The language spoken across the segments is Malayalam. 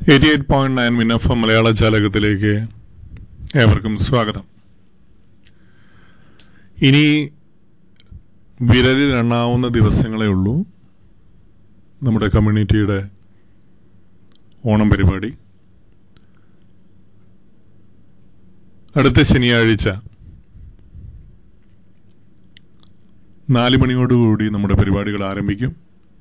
എയ്റ്റി എയ്റ്റ് പോയിന്റ് നയൻ മിനഫ് മലയാള ജാലകത്തിലേക്ക് ഏവർക്കും സ്വാഗതം ഇനി വിരലിൽ എണ്ണാവുന്ന ദിവസങ്ങളേ ഉള്ളൂ നമ്മുടെ കമ്മ്യൂണിറ്റിയുടെ ഓണം പരിപാടി അടുത്ത ശനിയാഴ്ച നാല് മണിയോടുകൂടി നമ്മുടെ പരിപാടികൾ ആരംഭിക്കും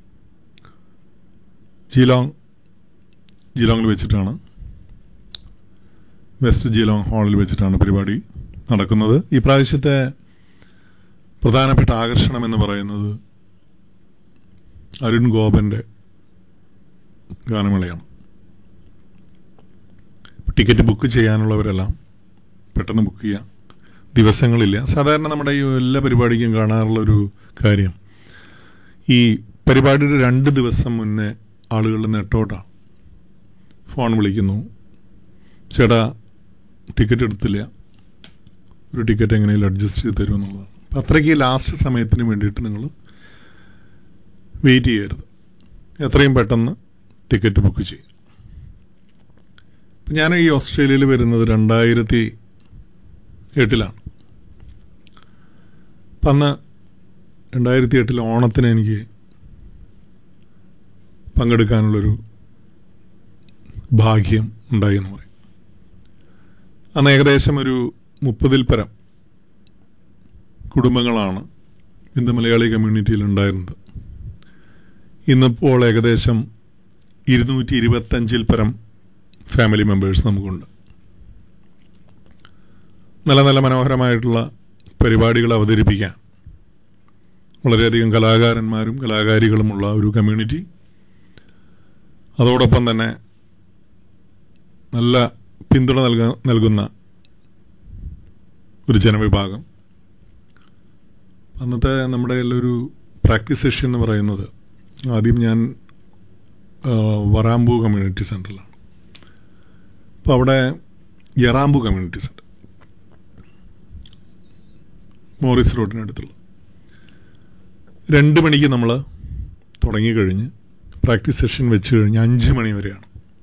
ജീലോങ് ജീലോങ്ങിൽ വെച്ചിട്ടാണ് വെസ്റ്റ് ജീലോങ് ഹാളിൽ വെച്ചിട്ടാണ് പരിപാടി നടക്കുന്നത് ഈ പ്രാവശ്യത്തെ പ്രധാനപ്പെട്ട ആകർഷണം എന്ന് പറയുന്നത് അരുൺ ഗോപന്റെ ഗാനമേളയാണ് ടിക്കറ്റ് ബുക്ക് ചെയ്യാനുള്ളവരെല്ലാം പെട്ടെന്ന് ബുക്ക് ചെയ്യാം ദിവസങ്ങളില്ല സാധാരണ നമ്മുടെ ഈ എല്ലാ പരിപാടിക്കും കാണാറുള്ള ഒരു കാര്യം ഈ പരിപാടിയുടെ രണ്ട് ദിവസം മുന്നേ ആളുകളുടെ നെട്ടോട്ടാണ് ഫോൺ വിളിക്കുന്നു ചേട്ടാ ടിക്കറ്റ് എടുത്തില്ല ഒരു ടിക്കറ്റ് എങ്ങനെയും അഡ്ജസ്റ്റ് ചെയ്ത് തരും എന്നുള്ളതാണ് അപ്പം അത്രയ്ക്ക് ലാസ്റ്റ് സമയത്തിന് വേണ്ടിയിട്ട് നിങ്ങൾ വെയിറ്റ് ചെയ്യരുത് എത്രയും പെട്ടെന്ന് ടിക്കറ്റ് ബുക്ക് ചെയ്യും ഇപ്പം ഞാൻ ഈ ഓസ്ട്രേലിയയിൽ വരുന്നത് രണ്ടായിരത്തി എട്ടിലാണ് അപ്പം അന്ന് രണ്ടായിരത്തി എട്ടിൽ ഓണത്തിന് എനിക്ക് പങ്കെടുക്കാനുള്ളൊരു ഭാഗ്യം ഉണ്ടായി എന്ന് പറയും അന്ന് ഏകദേശം ഒരു മുപ്പതിൽ പരം കുടുംബങ്ങളാണ് ഇന്ന് മലയാളി കമ്മ്യൂണിറ്റിയിൽ ഉണ്ടായിരുന്നത് ഇന്നിപ്പോൾ ഏകദേശം ഇരുന്നൂറ്റി ഇരുപത്തഞ്ചിൽ പരം ഫാമിലി മെമ്പേഴ്സ് നമുക്കുണ്ട് നല്ല നല്ല മനോഹരമായിട്ടുള്ള പരിപാടികൾ അവതരിപ്പിക്കാൻ വളരെയധികം കലാകാരന്മാരും കലാകാരികളുമുള്ള ഒരു കമ്മ്യൂണിറ്റി അതോടൊപ്പം തന്നെ നല്ല പിന്തുണ നൽക നൽകുന്ന ഒരു ജനവിഭാഗം അന്നത്തെ നമ്മുടെ ഒരു പ്രാക്ടീസ് സെഷൻ എന്ന് പറയുന്നത് ആദ്യം ഞാൻ വറാമ്പു കമ്മ്യൂണിറ്റി സെൻ്ററിലാണ് അപ്പോൾ അവിടെ യറാമ്പു കമ്മ്യൂണിറ്റി സെൻ്റർ മോറിസ് റോഡിനടുത്തുള്ള രണ്ട് മണിക്ക് നമ്മൾ തുടങ്ങിക്കഴിഞ്ഞ് പ്രാക്ടീസ് സെഷൻ വെച്ച് കഴിഞ്ഞ് അഞ്ച് മണി വരെയാണ്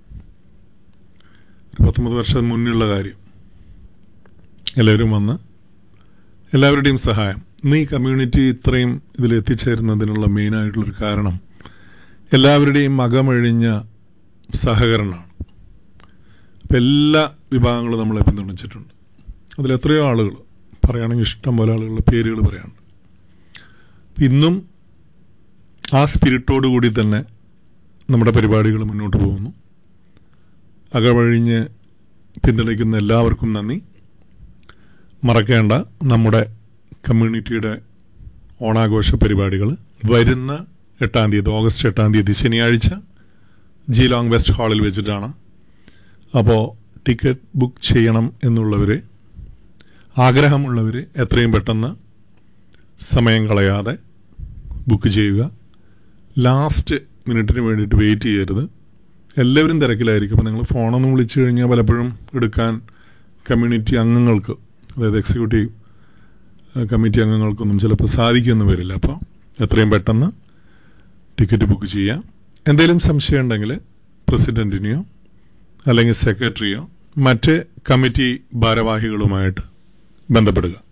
ഒരു പത്തൊമ്പത് വർഷം മുന്നുള്ള കാര്യം എല്ലാവരും വന്ന് എല്ലാവരുടെയും സഹായം ഇന്ന് ഈ കമ്മ്യൂണിറ്റി ഇത്രയും ഇതിൽ എത്തിച്ചേരുന്നതിനുള്ള മെയിനായിട്ടുള്ളൊരു കാരണം എല്ലാവരുടെയും മകമഴിഞ്ഞ സഹകരണമാണ് അപ്പം എല്ലാ വിഭാഗങ്ങളും നമ്മളെ പിന്തുണച്ചിട്ടുണ്ട് അതിൽ എത്രയോ ആളുകൾ പറയുകയാണെങ്കിൽ ഇഷ്ടം പോലെ ആളുകളുടെ പേരുകൾ പറയാനുണ്ട് ഇന്നും ആ സ്പിരിറ്റോടു കൂടി തന്നെ നമ്മുടെ പരിപാടികൾ മുന്നോട്ട് പോകുന്നു അകവഴിഞ്ഞ് പിന്തുണയ്ക്കുന്ന എല്ലാവർക്കും നന്ദി മറക്കേണ്ട നമ്മുടെ കമ്മ്യൂണിറ്റിയുടെ ഓണാഘോഷ പരിപാടികൾ വരുന്ന എട്ടാം തീയതി ഓഗസ്റ്റ് എട്ടാം തീയതി ശനിയാഴ്ച ജീലോങ് വെസ്റ്റ് ഹാളിൽ വെച്ചിട്ടാണ് അപ്പോൾ ടിക്കറ്റ് ബുക്ക് ചെയ്യണം എന്നുള്ളവർ ആഗ്രഹമുള്ളവർ എത്രയും പെട്ടെന്ന് സമയം കളയാതെ ബുക്ക് ചെയ്യുക ലാസ്റ്റ് മിനിറ്റിന് വേണ്ടിയിട്ട് വെയിറ്റ് ചെയ്യരുത് എല്ലാവരും തിരക്കിലായിരിക്കും അപ്പോൾ നിങ്ങൾ ഫോണൊന്നും വിളിച്ചു കഴിഞ്ഞാൽ പലപ്പോഴും എടുക്കാൻ കമ്മ്യൂണിറ്റി അംഗങ്ങൾക്ക് അതായത് എക്സിക്യൂട്ടീവ് കമ്മിറ്റി അംഗങ്ങൾക്കൊന്നും ചിലപ്പോൾ സാധിക്കുമെന്ന് വരില്ല അപ്പോൾ എത്രയും പെട്ടെന്ന് ടിക്കറ്റ് ബുക്ക് ചെയ്യാം എന്തെങ്കിലും സംശയം ഉണ്ടെങ്കിൽ പ്രസിഡന്റിനെയോ അല്ലെങ്കിൽ സെക്രട്ടറിയോ മറ്റ് കമ്മിറ്റി ഭാരവാഹികളുമായിട്ട് ബന്ധപ്പെടുക